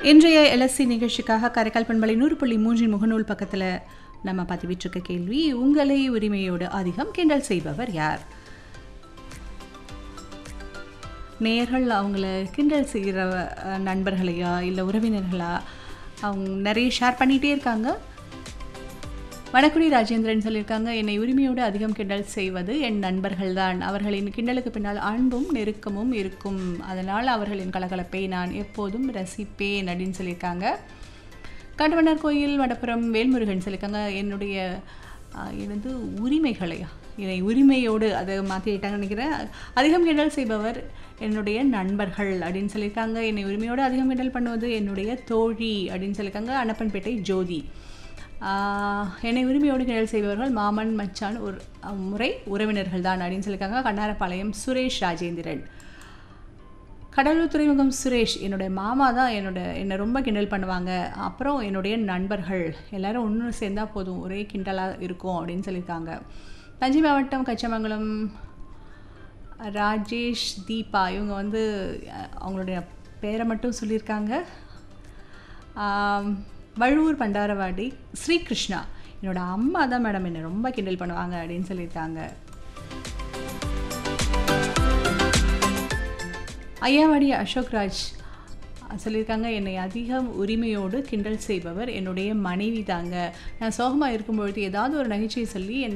இன்றைய எல்எஸ்சி நிகழ்ச்சிக்காக காரைக்கால் பண்பலை நூறு புள்ளி மூன்றின் முகநூல் பக்கத்தில் நம்ம பதிவிட்டிருக்க கேள்வி உங்களை உரிமையோடு அதிகம் கிண்டல் செய்பவர் யார் நேர்கள் அவங்கள கிண்டல் செய்கிற அஹ், நண்பர்களையா இல்லை உறவினர்களா அவங்க நிறைய ஷேர் பண்ணிகிட்டே இருக்காங்க வடக்குடி ராஜேந்திரன் சொல்லியிருக்காங்க என்னை உரிமையோடு அதிகம் கிண்டல் செய்வது என் நண்பர்கள்தான் அவர்களின் கிண்டலுக்கு பின்னால் அன்பும் நெருக்கமும் இருக்கும் அதனால் அவர்களின் கலகலப்பை நான் எப்போதும் ரசிப்பேன் அப்படின்னு சொல்லியிருக்காங்க காட்டுமன்னார் கோயில் வடப்புறம் வேல்முருகன் சொல்லியிருக்காங்க என்னுடைய ஆஹ், எனது உரிமைகளையா என்னை உரிமையோடு அதை மாற்றிட்டாங்கன்னு நினைக்கிறேன் அதிகம் கிண்டல் செய்பவர் என்னுடைய நண்பர்கள் அப்படின்னு சொல்லியிருக்காங்க என்னை உரிமையோடு அதிகம் கிண்டல் பண்ணுவது என்னுடைய தோழி அப்படின்னு சொல்லியிருக்காங்க அனப்பன்பேட்டை ஜோதி ஆஹ், என்னை உரிமையோடு கிண்டல் செய்பவர்கள் மாமன் மச்சான் ஒரு அஹ், முறை உறவினர்கள் தான் அப்படின்னு சொல்லியிருக்காங்க கண்ணாரப்பாளையம் சுரேஷ் ராஜேந்திரன் கடலூர் துறைமுகம் சுரேஷ் என்னுடைய மாமா தான் என்னோட என்னை ரொம்ப கிண்டல் பண்ணுவாங்க அப்புறம் என்னுடைய நண்பர்கள் எல்லாரும் ஒன்று சேர்ந்தா போதும் ஒரே கிண்டலாக இருக்கும் அப்படின்னு சொல்லியிருக்காங்க தஞ்சை மாவட்டம் கச்சமங்கலம் ராஜேஷ் தீபா இவங்க வந்து அஹ், அவங்களுடைய பேரை மட்டும் சொல்லியிருக்காங்க ஆம், வழுவூர் பண்டாரவாடி ஸ்ரீகிருஷ்ணா என்னோட அம்மா தான் மேடம் என்னை ரொம்ப கிண்டல் பண்ணுவாங்க அப்படின்னு சொல்லியிருக்காங்க ஐயாவாடி அசோக்ராஜ் சொல்லியிருக்காங்க என்னை அதிகம் உரிமையோடு கிண்டல் செய்பவர் என்னுடைய மனைவி தாங்க நான் சோகமாக இருக்கும்பொழுது ஏதாவது ஒரு நகைச்சுவை சொல்லி என்னை